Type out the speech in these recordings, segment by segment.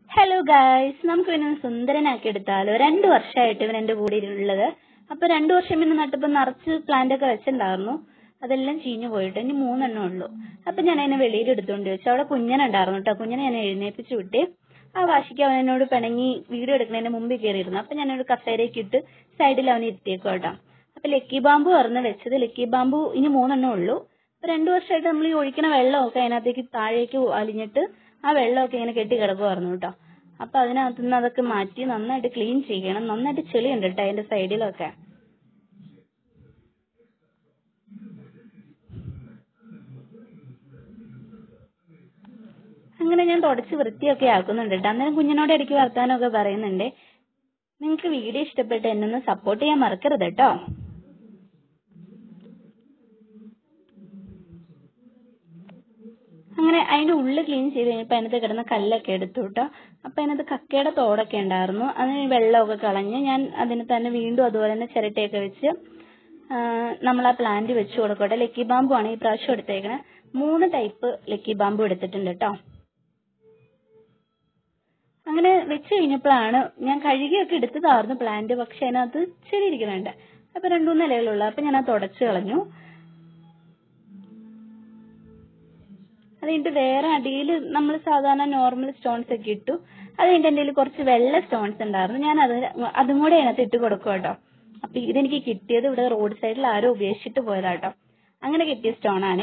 hello guys നമുക്ക് ഇവനെ സുന്ദരനാക്കി എടുത്താലോ രണ്ടു വർഷമായിട്ട് ഇവൻ എന്റെ കൂടെ ഉള്ളത് അപ്പൊ രണ്ടു വർഷം പിന്നെ നട്ടപ്പോ നിറച്ച് പ്ലാന്റ് ഒക്കെ വെച്ചിട്ടുണ്ടായിരുന്നു അതെല്ലാം ചീഞ്ഞു പോയിട്ട് ഇനി മൂന്നെണ്ണം ഉള്ളൂ അപ്പൊ ഞാൻ അതിനെ വെളിയിൽ എടുത്തോണ്ട് വെച്ചു അവിടെ കുഞ്ഞനുണ്ടായിരുന്നു കേട്ടോ കുഞ്ഞനെ ഞാൻ എഴുന്നേപ്പിച്ചു വിട്ടേ ആ വാശിക്ക് അവൻ എന്നോട് പിണങ്ങി വീഡിയോ എടുക്കുന്നതിന് മുമ്പിൽ കയറിയിരുന്നു അപ്പൊ ഞാനൊരു കസേരയ്ക്ക് ഇട്ട് സൈഡിൽ അവനെ ഇരുത്തിയേക്കും കേട്ടോ അപ്പൊ ലക്കി ബാമ്പു പറഞ്ഞ് വെച്ചത് ലക്കി ബാമ്പു ഇനി മൂന്നെണ്ണം ഉള്ളൂ അപ്പൊ രണ്ടു വർഷമായിട്ട് നമ്മൾ ഈ ഒഴിക്കണ വെള്ളമൊക്കെ അതിനകത്തേക്ക് താഴേക്ക് അലിഞ്ഞിട്ട് ആ വെള്ളമൊക്കെ ഇങ്ങനെ കെട്ടി കിടക്കുമായിരുന്നു കേട്ടോ അപ്പൊ അതിനകത്ത് നിന്ന് അതൊക്കെ മാറ്റി നന്നായിട്ട് ക്ലീൻ ചെയ്യണം നന്നായിട്ട് ചെളിയുണ്ട് കേട്ടോ അതിന്റെ സൈഡിലൊക്കെ അങ്ങനെ ഞാൻ തുടച്ച് വൃത്തിയൊക്കെ ആക്കുന്നുണ്ട് കേട്ടോ അന്നേരം കുഞ്ഞിനോട് ഇടയ്ക്ക് വർത്താനമൊക്കെ പറയുന്നുണ്ട് നിങ്ങൾക്ക് വീഡിയോ ഇഷ്ടപ്പെട്ട് എന്നെ ഒന്ന് സപ്പോർട്ട് ചെയ്യാൻ മറക്കരുത് കേട്ടോ അങ്ങനെ അതിന്റെ ഉള്ളിൽ ക്ലീൻ ചെയ്ത് കഴിഞ്ഞപ്പോൾ അതിനകത്ത് കിടന്ന കല്ലൊക്കെ എടുത്തു കേട്ടോ അപ്പൊ അതിനകത്ത് കക്കയുടെ തോടൊക്കെ ഉണ്ടായിരുന്നു അതിന് വെള്ളമൊക്കെ കളഞ്ഞ് ഞാൻ അതിന് തന്നെ വീണ്ടും അതുപോലെ തന്നെ ചിരട്ടയൊക്കെ വെച്ച് നമ്മൾ ആ പ്ലാന്റ് വെച്ച് കൊടുക്കട്ടെ ലക്കി ബാമ്പു ആണ് ഈ പ്രാവശ്യം എടുത്തേക്കണേ മൂന്ന് ടൈപ്പ് ലക്കി ബാമ്പു എടുത്തിട്ടുണ്ട് കേട്ടോ അങ്ങനെ വെച്ച് കഴിഞ്ഞപ്പോഴാണ് ഞാൻ കഴുകിയൊക്കെ എടുത്തതായിരുന്നു പ്ലാന്റ് പക്ഷെ അതിനകത്ത് ചെടി ഇരിക്കുന്നുണ്ട് അപ്പൊ രണ്ടു മൂന്ന് ഇലകളുള്ള അപ്പൊ ഞാൻ അത് തുടച്ചു കളഞ്ഞു അത് കഴിഞ്ഞിട്ട് വേറെ അടിയിൽ നമ്മൾ സാധാരണ നോർമൽ സ്റ്റോൺസ് ഒക്കെ ഇട്ടു അത് കഴിഞ്ഞിട്ട് എൻ്റെ കയ്യിൽ കുറച്ച് വെള്ള സ്റ്റോൺസ് ഉണ്ടായിരുന്നു ഞാൻ അത് അതും കൂടെ അതിനകത്ത് ഇട്ട് കൊടുക്കും കേട്ടോ അപ്പൊ ഇതെനിക്ക് കിട്ടിയത് ഇവിടെ റോഡ് സൈഡിൽ ആരോ ഉപേക്ഷിച്ചിട്ട് പോയതാട്ടോ അങ്ങനെ കിട്ടിയ സ്റ്റോൺ ആണേ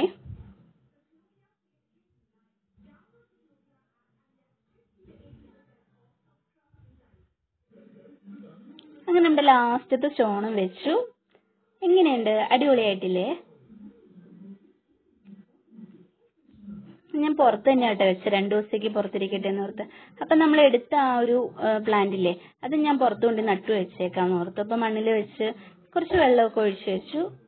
അങ്ങനെ നമ്മുടെ ലാസ്റ്റത്തെ സ്റ്റോണും വെച്ചു എങ്ങനെയുണ്ട് അടിപൊളിയായിട്ടില്ലേ ഞാൻ പുറത്ത് തന്നെ ആട്ടെ വെച്ച് രണ്ടു ദിവസത്തേക്ക് പുറത്തിരിക്കട്ടെ എന്ന് ഓർത്ത് അപ്പൊ നമ്മൾ എടുത്ത ആ ഒരു പ്ലാന്റ് ഇല്ലേ അത് ഞാൻ പുറത്തു കൊണ്ട് നട്ടു വെച്ചേക്കാന്ന് ഓർത്തു അപ്പൊ മണ്ണിൽ വെച്ച് കുറച്ച് വെള്ളമൊക്കെ ഒഴിച്ചു വെച്ചു